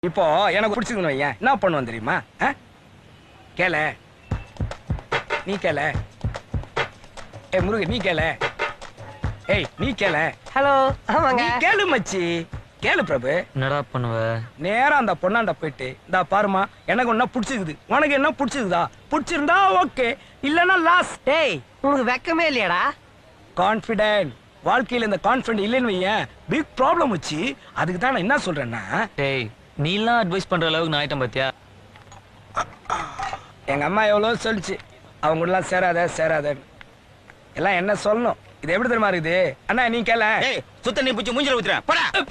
இப்போ எனக்கு பிடிச்சதுன்னு வையேன் என்ன பண்ணுவேன் தெரியுமா ஆ? கேள நீ கேள ஏய் முருகன் நீ கேள ஏய் நீ கேள ஹலோ ஆமாங்க நீ கேளு மச்சி கேளு பிரபு என்னடா பண்ணுவ நேரா அந்த பொண்ணாண்ட போயிட்டு இந்தா பாருமா எனக்கு ஒன்னா பிடிச்சிருக்குது உனக்கு என்ன பிடிச்சிருக்குதா பிடிச்சிருந்தா ஓகே இல்லைன்னா லாஸ் டேய் உனக்கு வெக்கமே இல்லையாடா கான்ஃபிடென்ட் வாழ்க்கையில இந்த கான்ஃபிடென்ட் இல்லைன்னு வையேன் பிக் ப்ராப்ளம் வச்சு அதுக்கு தான் நான் என்ன சொல்றேன்னா டேய் நீலாம் அட்வைஸ் பண்ற அளவுக்கு நான் ஆயிட்டேன் பாத்தியா எங்க அம்மா எவ்வளோ சொல்லிச்சு அவங்க கூடலாம் சேராத சேராத எல்லாம் என்ன சொல்லணும் இது எப்படி தெரியுமா இருக்குது அண்ணா நீ கேள ஏய் சுத்த நீ பிடிச்சி மூஞ்சில ஊத்துறேன் போடா